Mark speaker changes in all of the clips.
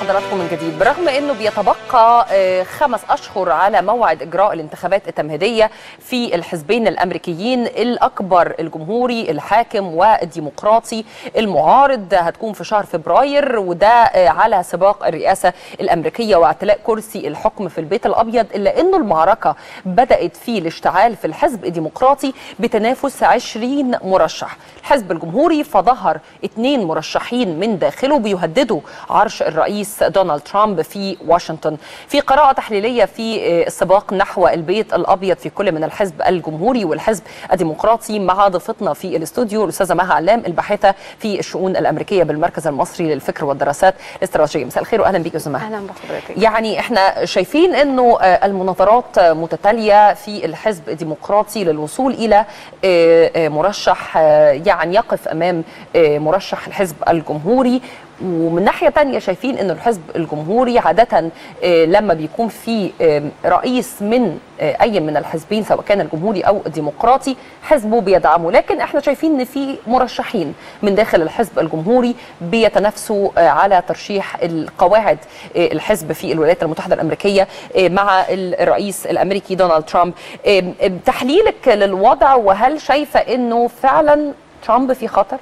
Speaker 1: بحضراتكم من جديد برغم انه بيتبقى آه، خمس اشهر على موعد اجراء الانتخابات التمهيديه في الحزبين الامريكيين الاكبر الجمهوري الحاكم والديمقراطي المعارض هتكون في شهر فبراير وده آه، على سباق الرئاسه الامريكيه واعتلاء كرسي الحكم في البيت الابيض الا انه المعركه بدات في الاشتعال في الحزب الديمقراطي بتنافس 20 مرشح الحزب الجمهوري فظهر اثنين مرشحين من داخله بيهددوا عرش الرئيس دونالد ترامب في واشنطن في قراءة تحليلية في آه، السباق نحو البيت الأبيض في كل من الحزب الجمهوري والحزب الديمقراطي مع ضيفتنا في الاستوديو الأستاذة مها علام الباحثة في الشؤون الأمريكية بالمركز المصري للفكر والدراسات الاستراتيجية مساء الخير وأهلا بك يا أستاذة مها
Speaker 2: اهلا بحضرتك
Speaker 1: يعني احنا شايفين انه آه، المناظرات آه، متتاليه في الحزب الديمقراطي للوصول الى آه، آه، مرشح آه، يعني يقف امام آه، مرشح الحزب الجمهوري ومن ناحيه تانية شايفين انه الحزب الجمهوري عاده آه، لما بيكون في آه، رئيس من آه، اي من الحزبين سواء كان الجمهوري او الديمقراطي حزبه بيدعمه لكن احنا شايفين ان في مرشحين من داخل الحزب الجمهوري بيتنافسوا آه، على ترشيح القواعد آه، الحزب في الولايات المتحده الامريكيه آه، مع الرئيس الامريكي دونالد ترامب آه، آه، تحليلك للوضع وهل شايفه انه فعلا ترامب في خطر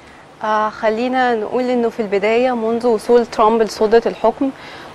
Speaker 2: آه خلينا نقول انه في البدايه منذ وصول ترامب لسلطه الحكم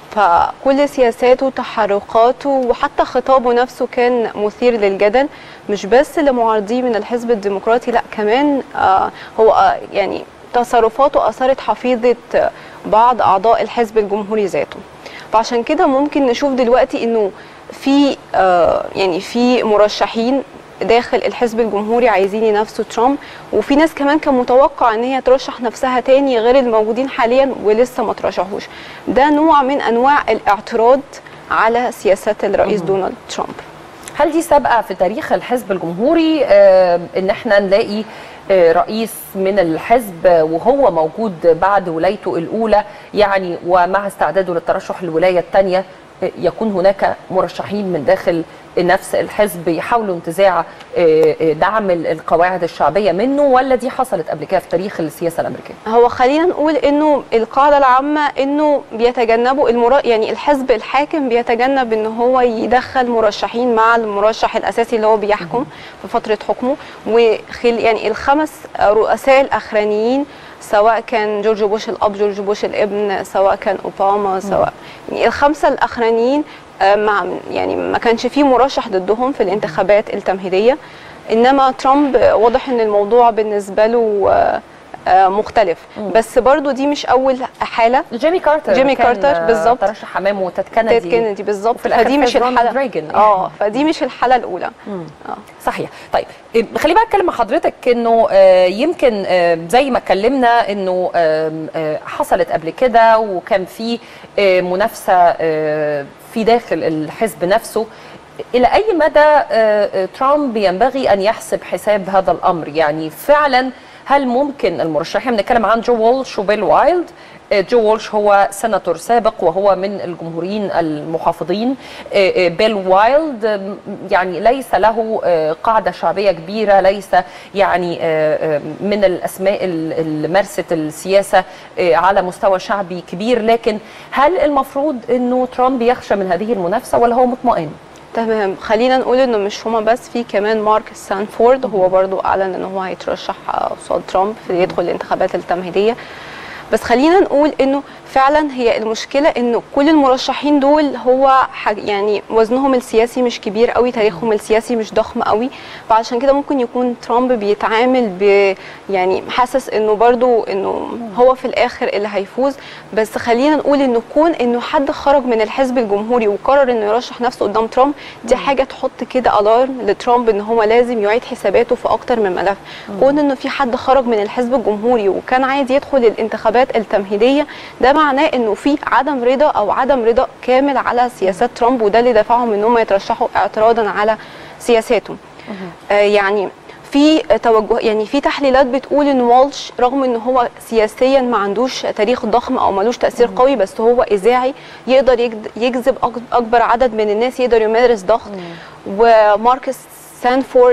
Speaker 2: فكل سياساته وتحركاته وحتى خطابه نفسه كان مثير للجدل مش بس لمعارضيه من الحزب الديمقراطي لا كمان آه هو آه يعني تصرفاته اثارت حفيظه آه، بعض اعضاء الحزب الجمهوري ذاته فعشان كده ممكن نشوف دلوقتي انه في آه يعني في مرشحين داخل الحزب الجمهوري عايزين ينافسوا ترامب وفي ناس كمان كان متوقع ان هي ترشح نفسها تاني غير الموجودين حاليا ولسه ما ترشحوش ده نوع من انواع الاعتراض على سياسات الرئيس دونالد ترامب
Speaker 1: هل دي سابقه في تاريخ الحزب الجمهوري آه، ان احنا نلاقي آه، رئيس من الحزب وهو موجود بعد ولايته الاولى يعني ومع استعداده للترشح للولايه الثانيه يكون هناك مرشحين من داخل نفس الحزب يحاولوا انتزاع آه، آه، دعم القواعد الشعبيه منه ولا دي حصلت قبل كده في تاريخ السياسه الامريكيه؟
Speaker 2: هو خلينا نقول انه القاعده العامه انه بيتجنبوا المرا... يعني الحزب الحاكم بيتجنب ان هو يدخل مرشحين مع المرشح الاساسي اللي هو بيحكم في فتره حكمه وخل... يعني الخمس رؤساء الاخرانيين سواء كان جورج بوش الاب جورج بوش الابن سواء كان اوباما سواء يعني الخمسه الاخرانيين آه، مع يعني ما كانش فيه مرشح ضدهم في الانتخابات التمهيديه انما ترامب واضح ان الموضوع بالنسبه له آه، آه، مختلف بس برضو دي مش اول حاله
Speaker 1: جيمي كارتر
Speaker 2: جيمي
Speaker 1: كان،
Speaker 2: كارتر
Speaker 1: آه،
Speaker 2: بالظبط.
Speaker 1: ترشح امامه تيد كندي
Speaker 2: تيد كينيدي بالظبط
Speaker 1: وفي الآخر
Speaker 2: فدي
Speaker 1: فاز
Speaker 2: مش
Speaker 1: رونالد
Speaker 2: الحاله
Speaker 1: ريجن.
Speaker 2: اه فدي مش الحاله الاولى اه
Speaker 1: صحيح طيب إيه، خليني بقى اتكلم مع حضرتك انه آه، يمكن آه، زي ما اتكلمنا انه آم، آه، حصلت قبل كده وكان في آه، منافسه آه، في داخل الحزب نفسه الى اي مدى آه، آه، ترامب ينبغي ان يحسب حساب هذا الامر يعني فعلا هل ممكن المرشحين بنتكلم عن جو وولش وبيل وايلد آه، جو وولش هو سيناتور سابق وهو من الجمهوريين المحافظين آه، آه، بيل وايلد آم، يعني ليس له آه، قاعدة شعبية كبيرة ليس يعني آه، آه، من الأسماء ال- اللي مارست السياسة آه، على مستوى شعبي كبير لكن هل المفروض أنه ترامب يخشى من هذه المنافسة ولا هو مطمئن؟
Speaker 2: تمام خلينا نقول انه مش هما بس في كمان مارك سانفورد هو برضو اعلن ان هو هيترشح آه، قصاد ترامب في يدخل الانتخابات التمهيديه بس خلينا نقول انه فعلا هي المشكله انه كل المرشحين دول هو حاج يعني وزنهم السياسي مش كبير قوي تاريخهم السياسي مش ضخم قوي فعشان كده ممكن يكون ترامب بيتعامل ب يعني حاسس انه برضو انه هو في الاخر اللي هيفوز بس خلينا نقول انه كون انه حد خرج من الحزب الجمهوري وقرر انه يرشح نفسه قدام ترامب دي حاجه تحط كده الارم لترامب ان هو لازم يعيد حساباته في اكتر من ملف كون انه في حد خرج من الحزب الجمهوري وكان عايز يدخل الانتخابات التمهيديه ده معناه انه في عدم رضا او عدم رضا كامل على سياسات ترامب وده اللي دفعهم ان هم يترشحوا اعتراضا على سياساته آه يعني في توجه يعني في تحليلات بتقول ان والش رغم ان هو سياسيا ما عندوش تاريخ ضخم او ملوش تاثير قوي بس هو اذاعي يقدر يجد- يجذب أك- اكبر عدد من الناس يقدر يمارس ضغط وماركس سانفورد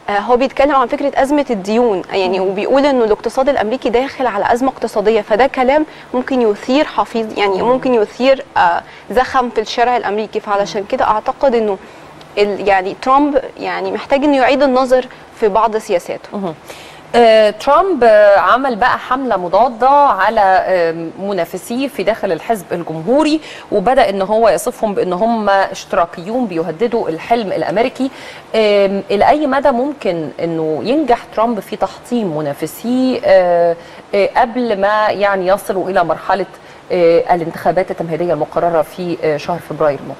Speaker 2: آه، هو بيتكلم عن فكره ازمه الديون يعني وبيقول انه الاقتصاد الامريكي داخل على ازمه اقتصاديه فده كلام ممكن يثير حفيظ يعني ممكن يثير آه، زخم في الشارع الامريكي فعلشان كده اعتقد انه ال- يعني ترامب يعني محتاج انه يعيد النظر في بعض سياساته
Speaker 1: آه، ترامب آه، عمل بقى حملة مضادة على آه، منافسيه في داخل الحزب الجمهوري وبدأ ان هو يصفهم بان هم اشتراكيون بيهددوا الحلم الامريكي آم، الى اي مدى ممكن انه ينجح ترامب في تحطيم منافسيه آه، آه، قبل ما يعني يصلوا الى مرحلة آه، الانتخابات التمهيدية المقررة في آه، شهر فبراير المقبل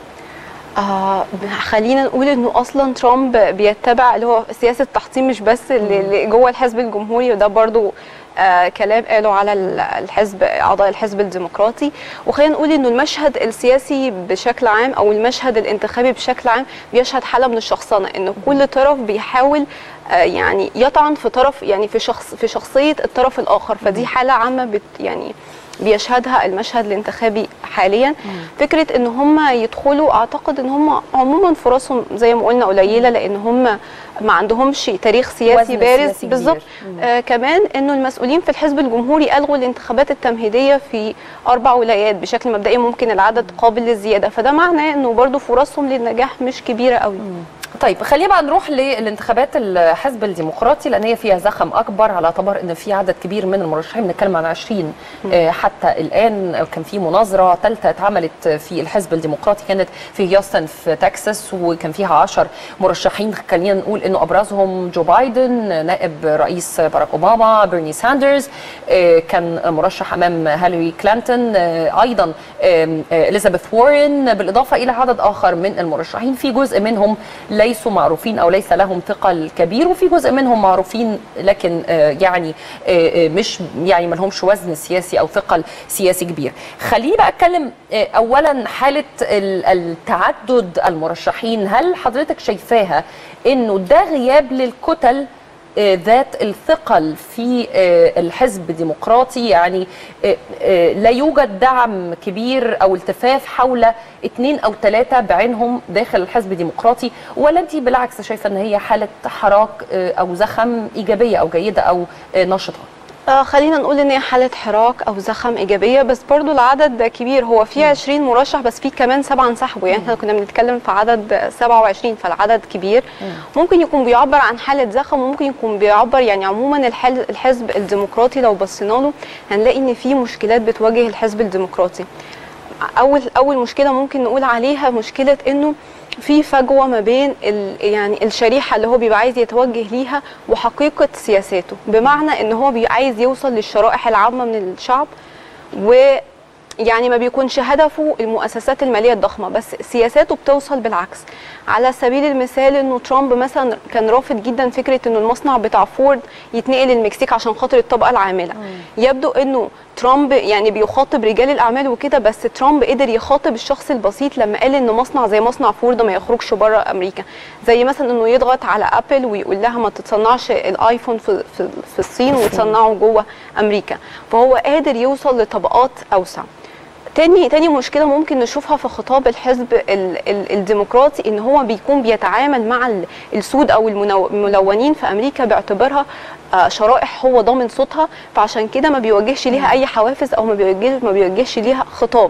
Speaker 2: آه خلينا نقول انه اصلا ترامب بيتبع اللي هو سياسه تحطيم مش بس اللي اللي جوه الحزب الجمهوري وده برضو آه كلام قاله على ال- الحزب اعضاء الحزب الديمقراطي وخلينا نقول انه المشهد السياسي بشكل عام او المشهد الانتخابي بشكل عام بيشهد حاله من الشخصنه انه كل طرف بيحاول آه يعني يطعن في طرف يعني في شخص في شخصيه الطرف الاخر فدي حاله عامه بت يعني بيشهدها المشهد الانتخابي حاليا فكره ان هم يدخلوا اعتقد ان هم عموما فرصهم زي ما قلنا قليله لان هم ما عندهمش تاريخ سياسي
Speaker 1: وزن
Speaker 2: بارز
Speaker 1: سياسي كبير.
Speaker 2: بالظبط
Speaker 1: مم.
Speaker 2: آه كمان انه المسؤولين في الحزب الجمهوري الغوا الانتخابات التمهيديه في اربع ولايات بشكل مبدئي ممكن العدد قابل للزياده فده معناه انه برضو فرصهم للنجاح مش كبيره قوي
Speaker 1: طيب خلينا بقى نروح للانتخابات الحزب الديمقراطي لان هي فيها زخم اكبر على اعتبار ان في عدد كبير من المرشحين بنتكلم عن 20 آه، حتى الان كان في مناظره ثالثه اتعملت في الحزب الديمقراطي كانت في هيوستن في تكساس وكان فيها 10 مرشحين خلينا نقول انه ابرزهم جو بايدن نائب رئيس باراك اوباما بيرني ساندرز آه، كان مرشح امام هيلاري كلينتون آه، ايضا آم، آه، اليزابيث وارن بالاضافه الى عدد اخر من المرشحين في جزء منهم ليسوا معروفين او ليس لهم ثقل كبير وفي جزء منهم معروفين لكن آه، يعني آه، آه، مش يعني ما لهمش وزن سياسي او ثقل سياسي كبير خليني بقى اتكلم آه، اولا حاله ال- التعدد المرشحين هل حضرتك شايفاها انه ده غياب للكتل آه، ذات الثقل في آه، الحزب الديمقراطي يعني آه، آه، لا يوجد دعم كبير او التفاف حول اثنين او ثلاثه بعينهم داخل الحزب الديمقراطي ولا انت بالعكس شايفه ان هي حاله حراك آه، او زخم ايجابيه او جيده او آه، نشطه
Speaker 2: آه خلينا نقول ان هي حاله حراك او زخم ايجابيه بس برضو العدد ده كبير هو في 20 مرشح بس في كمان سبعه انسحبوا يعني احنا كنا بنتكلم في عدد 27 فالعدد كبير ممكن يكون بيعبر عن حاله زخم وممكن يكون بيعبر يعني عموما الحل الحزب الديمقراطي لو بصينا له هنلاقي ان في مشكلات بتواجه الحزب الديمقراطي اول اول مشكله ممكن نقول عليها مشكله انه في فجوه ما بين ال يعني الشريحه اللي هو بيبقى عايز يتوجه ليها وحقيقه سياساته بمعنى ان هو بي- عايز يوصل للشرائح العامه من الشعب و يعني ما بيكونش هدفه المؤسسات الماليه الضخمه بس سياساته بتوصل بالعكس على سبيل المثال انه ترامب مثلا كان رافض جدا فكره انه المصنع بتاع فورد يتنقل المكسيك عشان خاطر الطبقه العامله يبدو انه ترامب يعني بيخاطب رجال الاعمال وكده بس ترامب قدر يخاطب الشخص البسيط لما قال ان مصنع زي مصنع فورد ما يخرجش بره امريكا زي مثلا انه يضغط على ابل ويقول لها ما تتصنعش الايفون في في, في الصين وتصنعه جوه امريكا فهو قادر يوصل لطبقات اوسع تاني تاني مشكله ممكن نشوفها في خطاب الحزب ال ال الديمقراطي ان هو بيكون بيتعامل مع ال- السود او المنو- الملونين في امريكا باعتبارها آه، شرائح هو ضامن صوتها فعشان كده ما بيوجهش ليها اي حوافز او ما بيوجهش ما بيوجهش ليها خطاب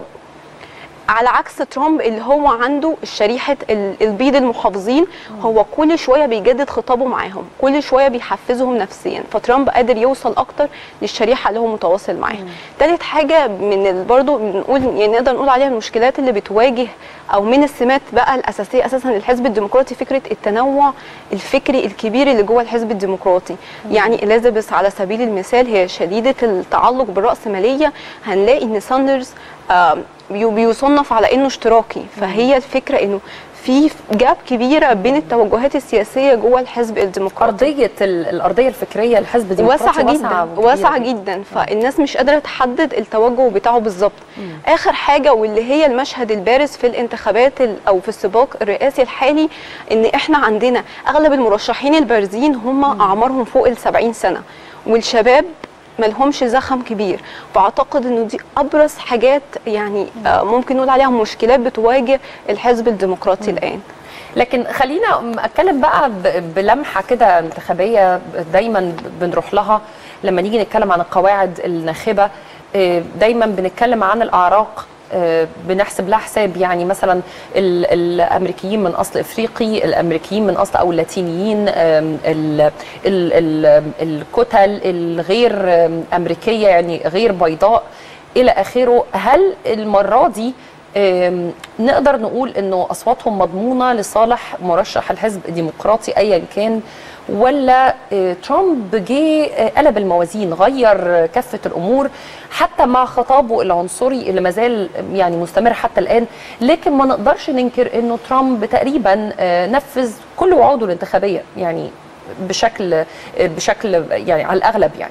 Speaker 2: على عكس ترامب اللي هو عنده شريحه ال- البيض المحافظين هو كل شويه بيجدد خطابه معاهم كل شويه بيحفزهم نفسيا فترامب قادر يوصل اكتر للشريحه اللي هو متواصل معاها تالت حاجه من ال- برضو بنقول يعني نقدر نقول عليها المشكلات اللي بتواجه او من السمات بقى الاساسيه اساسا للحزب الديمقراطي فكره التنوع الفكري الكبير اللي جوه الحزب الديمقراطي يعني اليزابيث على سبيل المثال هي شديده التعلق بالراسماليه هنلاقي ان ساندرز آم، بي- بيصنف على انه اشتراكي فهي الفكره انه في جاب كبيره بين التوجهات السياسيه جوه الحزب الديمقراطي
Speaker 1: ارضيه ال- الارضيه الفكريه الحزب الديمقراطي
Speaker 2: واسعه جدا
Speaker 1: وكبيرة
Speaker 2: واسعه جدا فالناس مش قادره تحدد التوجه بتاعه بالظبط اخر حاجه واللي هي المشهد البارز في الانتخابات ال- او في السباق الرئاسي الحالي ان احنا عندنا اغلب المرشحين البارزين هم اعمارهم فوق ال 70 سنه والشباب ملهمش زخم كبير فاعتقد انه دي ابرز حاجات يعني آه، ممكن نقول عليها مشكلات بتواجه الحزب الديمقراطي الان
Speaker 1: لكن خلينا اتكلم بقى ب- بلمحه كده انتخابيه دايما بنروح لها لما نيجي نتكلم عن القواعد الناخبه آه، دايما بنتكلم عن الاعراق آه، بنحسب لها حساب يعني مثلا ال- الامريكيين من اصل افريقي الامريكيين من اصل او اللاتينيين آم، ال- ال- ال- الكتل الغير آم، امريكيه يعني غير بيضاء الى اخره هل المره دي آم، نقدر نقول انه اصواتهم مضمونه لصالح مرشح الحزب الديمقراطي ايا كان ولا آه، ترامب جه آه، قلب الموازين غير آه، كفه الامور حتى مع خطابه العنصري اللي مازال يعني مستمر حتى الان لكن ما نقدرش ننكر انه ترامب تقريبا آه، نفذ كل وعوده الانتخابيه يعني بشكل آه، بشكل يعني على الاغلب يعني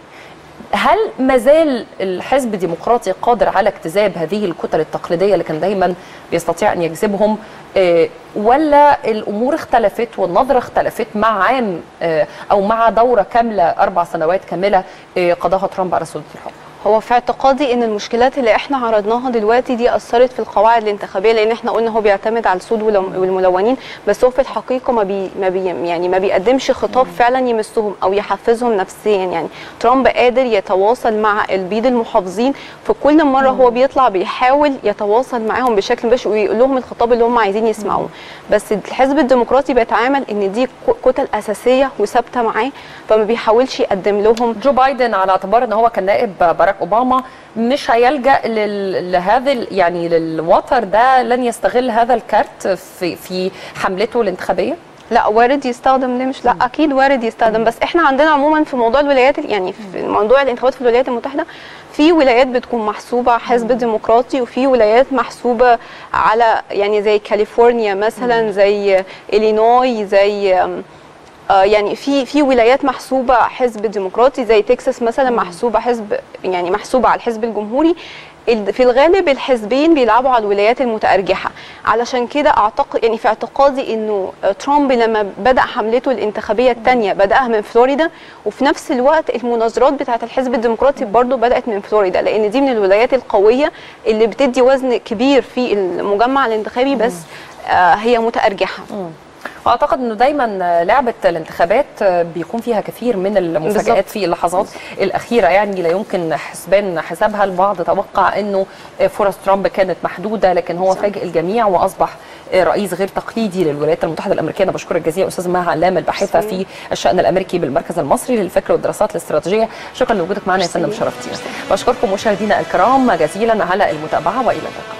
Speaker 1: هل مازال الحزب الديمقراطي قادر على اجتذاب هذه الكتل التقليديه اللي كان دايما بيستطيع ان يجذبهم آه، ولا الامور اختلفت والنظره اختلفت مع عام آه، او مع دوره كامله اربع سنوات كامله آه، قضاها ترامب على سلطه الحكم؟
Speaker 2: هو في اعتقادي ان المشكلات اللي احنا عرضناها دلوقتي دي اثرت في القواعد الانتخابيه لان احنا قلنا هو بيعتمد على السود والم- والملونين بس هو في الحقيقه ما بي ما بي يعني ما بيقدمش خطاب فعلا يمسهم او يحفزهم نفسيا يعني ترامب قادر يتواصل مع البيض المحافظين في كل مره هو بيطلع بيحاول يتواصل معاهم بشكل مباشر ويقول لهم الخطاب اللي هم عايزين يسمعوه بس الحزب الديمقراطي بيتعامل ان دي ك- كتل اساسيه وثابته معاه فما بيحاولش يقدم لهم
Speaker 1: جو بايدن على اعتبار ان هو كان نائب باراك اوباما مش هيلجا لل- لهذا ال- يعني للوتر ده لن يستغل هذا الكارت في في حملته الانتخابيه؟
Speaker 2: لا وارد يستخدم ليه مش لا اكيد وارد يستخدم بس احنا عندنا عموما في موضوع الولايات يعني في موضوع الانتخابات في الولايات المتحده في ولايات بتكون محسوبه حزب ديمقراطي وفي ولايات محسوبه على يعني زي كاليفورنيا مثلا زي الينوي زي أم، آه، يعني في في ولايات محسوبه حزب ديمقراطي زي تكساس مثلا محسوبه حزب يعني محسوبه على الحزب الجمهوري ال- في الغالب الحزبين بيلعبوا على الولايات المتأرجحة علشان كده أعتقد يعني في اعتقادي إنه آه، ترامب لما بدأ حملته الانتخابية الثانية بدأها من فلوريدا وفي نفس الوقت المناظرات بتاعة الحزب الديمقراطي برضو بدأت من فلوريدا لأن دي من الولايات القوية اللي بتدي وزن كبير في المجمع الانتخابي بس آه، هي متأرجحة
Speaker 1: واعتقد انه دايما لعبه الانتخابات بيكون فيها كثير من المفاجات
Speaker 2: بالظبط.
Speaker 1: في اللحظات الاخيره يعني لا يمكن حسبان حسابها البعض توقع انه فرص ترامب كانت محدوده لكن هو فاجئ الجميع واصبح رئيس غير تقليدي للولايات المتحده الامريكيه انا بشكرك جزيلا استاذ مها علام الباحثه في الشان الامريكي بالمركز المصري للفكر والدراسات الاستراتيجيه شكرا لوجودك معنا يا فندم شرفتينا بشكركم مشاهدينا الكرام جزيلا على المتابعه والى اللقاء